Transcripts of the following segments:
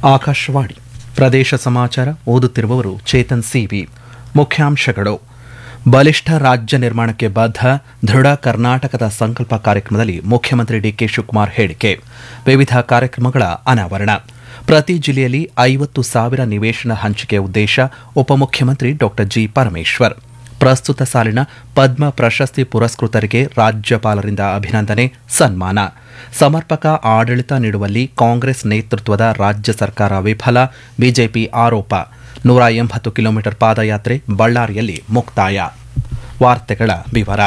ಆಕಾಶವಾಣಿ ಪ್ರದೇಶ ಸಮಾಚಾರ ಓದುತ್ತಿರುವವರು ಚೇತನ್ ಸಿವಿ ಮುಖ್ಯಾಂಶಗಳು ಬಲಿಷ್ಠ ರಾಜ್ಯ ನಿರ್ಮಾಣಕ್ಕೆ ಬದ್ಧ ದೃಢ ಕರ್ನಾಟಕದ ಸಂಕಲ್ಪ ಕಾರ್ಯಕ್ರಮದಲ್ಲಿ ಮುಖ್ಯಮಂತ್ರಿ ಡಿಕೆ ಶಿವಕುಮಾರ್ ಹೇಳಿಕೆ ವಿವಿಧ ಕಾರ್ಯಕ್ರಮಗಳ ಅನಾವರಣ ಪ್ರತಿ ಜಿಲ್ಲೆಯಲ್ಲಿ ಐವತ್ತು ಸಾವಿರ ನಿವೇಶನ ಹಂಚಿಕೆ ಉದ್ದೇಶ ಉಪಮುಖ್ಯಮಂತ್ರಿ ಡಾ ಜಿ ಪರಮೇಶ್ವರ್ ಪ್ರಸ್ತುತ ಸಾಲಿನ ಪದ್ಮ ಪ್ರಶಸ್ತಿ ಪುರಸ್ಕೃತರಿಗೆ ರಾಜ್ಯಪಾಲರಿಂದ ಅಭಿನಂದನೆ ಸನ್ಮಾನ ಸಮರ್ಪಕ ಆಡಳಿತ ನೀಡುವಲ್ಲಿ ಕಾಂಗ್ರೆಸ್ ನೇತೃತ್ವದ ರಾಜ್ಯ ಸರ್ಕಾರ ವಿಫಲ ಬಿಜೆಪಿ ಆರೋಪ ನೂರ ಎಂಬತ್ತು ಕಿಲೋಮೀಟರ್ ಪಾದಯಾತ್ರೆ ಬಳ್ಳಾರಿಯಲ್ಲಿ ಮುಕ್ತಾಯ ವಾರ್ತೆಗಳ ವಿವರ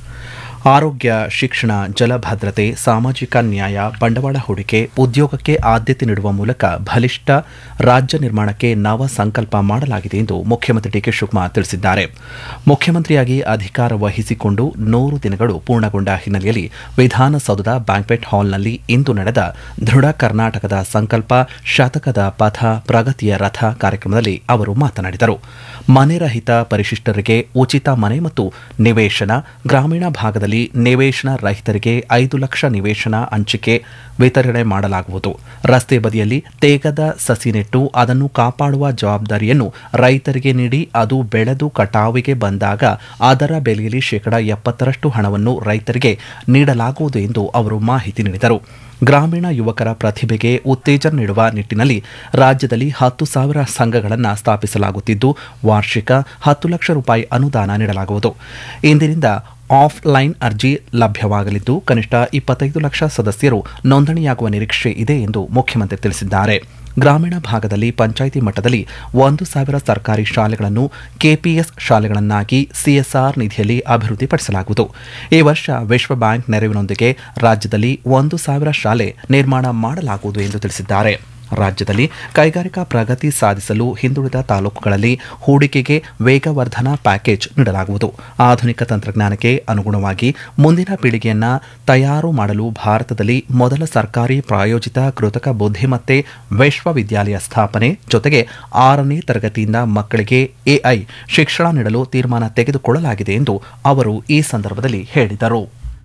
ಆರೋಗ್ಯ ಶಿಕ್ಷಣ ಜಲಭದ್ರತೆ ಸಾಮಾಜಿಕ ನ್ಯಾಯ ಬಂಡವಾಳ ಹೂಡಿಕೆ ಉದ್ಯೋಗಕ್ಕೆ ಆದ್ಯತೆ ನೀಡುವ ಮೂಲಕ ಬಲಿಷ್ಠ ರಾಜ್ಯ ನಿರ್ಮಾಣಕ್ಕೆ ನವ ಸಂಕಲ್ಪ ಮಾಡಲಾಗಿದೆ ಎಂದು ಮುಖ್ಯಮಂತ್ರಿ ಡಿಕೆ ಶಿವಕುಮಾರ್ ತಿಳಿಸಿದ್ದಾರೆ ಮುಖ್ಯಮಂತ್ರಿಯಾಗಿ ಅಧಿಕಾರ ವಹಿಸಿಕೊಂಡು ನೂರು ದಿನಗಳು ಪೂರ್ಣಗೊಂಡ ಹಿನ್ನೆಲೆಯಲ್ಲಿ ವಿಧಾನಸೌಧದ ಬ್ಯಾಂಕ್ವೆಟ್ ಹಾಲ್ನಲ್ಲಿ ಇಂದು ನಡೆದ ದೃಢ ಕರ್ನಾಟಕದ ಸಂಕಲ್ಪ ಶತಕದ ಪಥ ಪ್ರಗತಿಯ ರಥ ಕಾರ್ಯಕ್ರಮದಲ್ಲಿ ಅವರು ಮಾತನಾಡಿದರು ಮನೆ ರಹಿತ ಪರಿಶಿಷ್ಟರಿಗೆ ಉಚಿತ ಮನೆ ಮತ್ತು ನಿವೇಶನ ಗ್ರಾಮೀಣ ಭಾಗದಲ್ಲಿ ನಿವೇಶನ ರಹಿತರಿಗೆ ಐದು ಲಕ್ಷ ನಿವೇಶನ ಹಂಚಿಕೆ ವಿತರಣೆ ಮಾಡಲಾಗುವುದು ರಸ್ತೆ ಬದಿಯಲ್ಲಿ ತೇಗದ ಸಸಿ ನೆಟ್ಟು ಅದನ್ನು ಕಾಪಾಡುವ ಜವಾಬ್ದಾರಿಯನ್ನು ರೈತರಿಗೆ ನೀಡಿ ಅದು ಬೆಳೆದು ಕಟಾವಿಗೆ ಬಂದಾಗ ಅದರ ಬೆಲೆಯಲ್ಲಿ ಶೇಕಡಾ ಎಪ್ಪತ್ತರಷ್ಟು ಹಣವನ್ನು ರೈತರಿಗೆ ನೀಡಲಾಗುವುದು ಎಂದು ಅವರು ಮಾಹಿತಿ ನೀಡಿದರು ಗ್ರಾಮೀಣ ಯುವಕರ ಪ್ರತಿಭೆಗೆ ಉತ್ತೇಜನ ನೀಡುವ ನಿಟ್ಟಿನಲ್ಲಿ ರಾಜ್ಯದಲ್ಲಿ ಹತ್ತು ಸಾವಿರ ಸಂಘಗಳನ್ನು ಸ್ಥಾಪಿಸಲಾಗುತ್ತಿದ್ದು ವಾರ್ಷಿಕ ಹತ್ತು ಲಕ್ಷ ರೂಪಾಯಿ ಅನುದಾನ ನೀಡಲಾಗುವುದು ಇಂದಿನಿಂದ ಆಫ್ಲೈನ್ ಅರ್ಜಿ ಲಭ್ಯವಾಗಲಿದ್ದು ಕನಿಷ್ಠ ಇಪ್ಪತ್ತೈದು ಲಕ್ಷ ಸದಸ್ಯರು ನೋಂದಣಿಯಾಗುವ ನಿರೀಕ್ಷೆ ಇದೆ ಎಂದು ಮುಖ್ಯಮಂತ್ರಿ ತಿಳಿಸಿದ್ದಾರೆ ಗ್ರಾಮೀಣ ಭಾಗದಲ್ಲಿ ಪಂಚಾಯಿತಿ ಮಟ್ಟದಲ್ಲಿ ಒಂದು ಸಾವಿರ ಸರ್ಕಾರಿ ಶಾಲೆಗಳನ್ನು ಕೆಪಿಎಸ್ ಶಾಲೆಗಳನ್ನಾಗಿ ಸಿಎಸ್ಆರ್ ನಿಧಿಯಲ್ಲಿ ಅಭಿವೃದ್ಧಿಪಡಿಸಲಾಗುವುದು ಈ ವರ್ಷ ವಿಶ್ವ ಬ್ಯಾಂಕ್ ನೆರವಿನೊಂದಿಗೆ ರಾಜ್ಯದಲ್ಲಿ ಒಂದು ಸಾವಿರ ಶಾಲೆ ನಿರ್ಮಾಣ ಮಾಡಲಾಗುವುದು ಎಂದು ತಿಳಿಸಿದ್ದಾರೆ ರಾಜ್ಯದಲ್ಲಿ ಕೈಗಾರಿಕಾ ಪ್ರಗತಿ ಸಾಧಿಸಲು ಹಿಂದುಳಿದ ತಾಲೂಕುಗಳಲ್ಲಿ ಹೂಡಿಕೆಗೆ ವೇಗವರ್ಧನಾ ಪ್ಯಾಕೇಜ್ ನೀಡಲಾಗುವುದು ಆಧುನಿಕ ತಂತ್ರಜ್ಞಾನಕ್ಕೆ ಅನುಗುಣವಾಗಿ ಮುಂದಿನ ಪೀಳಿಗೆಯನ್ನ ತಯಾರು ಮಾಡಲು ಭಾರತದಲ್ಲಿ ಮೊದಲ ಸರ್ಕಾರಿ ಪ್ರಾಯೋಜಿತ ಕೃತಕ ಬುದ್ಧಿಮತ್ತೆ ವಿಶ್ವವಿದ್ಯಾಲಯ ಸ್ಥಾಪನೆ ಜೊತೆಗೆ ಆರನೇ ತರಗತಿಯಿಂದ ಮಕ್ಕಳಿಗೆ ಎಐ ಶಿಕ್ಷಣ ನೀಡಲು ತೀರ್ಮಾನ ತೆಗೆದುಕೊಳ್ಳಲಾಗಿದೆ ಎಂದು ಅವರು ಈ ಸಂದರ್ಭದಲ್ಲಿ ಹೇಳಿದರು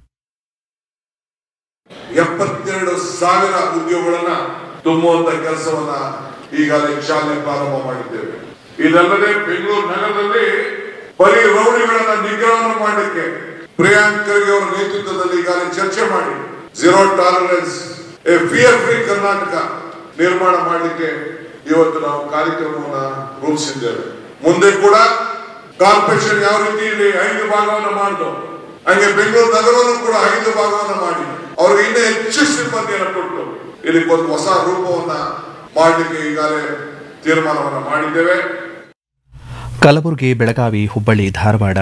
ಎಪ್ಪತ್ತೆರಡು ಸಾವಿರ ಉದ್ಯೋಗಗಳನ್ನ ತುಂಬುವಂತ ಕೆಲಸವನ್ನ ಈಗಾಗಲೇ ಚಾಲನೆ ಪ್ರಾರಂಭ ಮಾಡಿದ್ದೇವೆ ಇದಲ್ಲದೆ ಬೆಂಗಳೂರು ನಗರದಲ್ಲಿ ಬರೀ ರೌಡಿಗಳನ್ನ ನಿಗ್ರಹವನ್ನು ಮಾಡಲಿಕ್ಕೆ ಪ್ರಿಯಾಂಕ್ ಖರ್ಗೆ ಅವರ ನೇತೃತ್ವದಲ್ಲಿ ಈಗಾಗಲೇ ಚರ್ಚೆ ಮಾಡಿ zero tolerance a fear free Karnataka ನಿರ್ಮಾಣ ಮಾಡಲಿಕ್ಕೆ ಇವತ್ತು ನಾವು ಕಾರ್ಯಕ್ರಮವನ್ನ ರೂಪಿಸಿದ್ದೇವೆ ಮುಂದೆ ಕೂಡ ಕಾರ್ಪೊರೇಷನ್ ಯಾವ ರೀತಿ ಇಲ್ಲಿ ಐದು ಭಾಗವನ್ನು ಮಾಡಿದ್ರು ಹಂಗೆ ಬೆಂಗಳೂರು ನಗರವನ್ನು ಕೂಡ ಐದು ಭಾಗವನ್ನು ಮಾಡಿ ಅವ್ರಿಗೆ ಇನ್ನೂ ಹೆಚ್ಚು ಸಿಬ್ಬಂದಿಯನ್ನು ಕೊಟ್ಟು ಇದಕ್ಕೆ ಒಂದು ಹೊಸ ರೂಪವನ್ನ ಮಾಡಲಿಕ್ಕೆ ಈಗಾಗಲೇ ತೀರ್ಮಾನವನ್ನ ಮಾಡಿದ್ದೇವೆ ಕಲಬುರಗಿ ಬೆಳಗಾವಿ ಹುಬ್ಬಳ್ಳಿ ಧಾರವಾಡ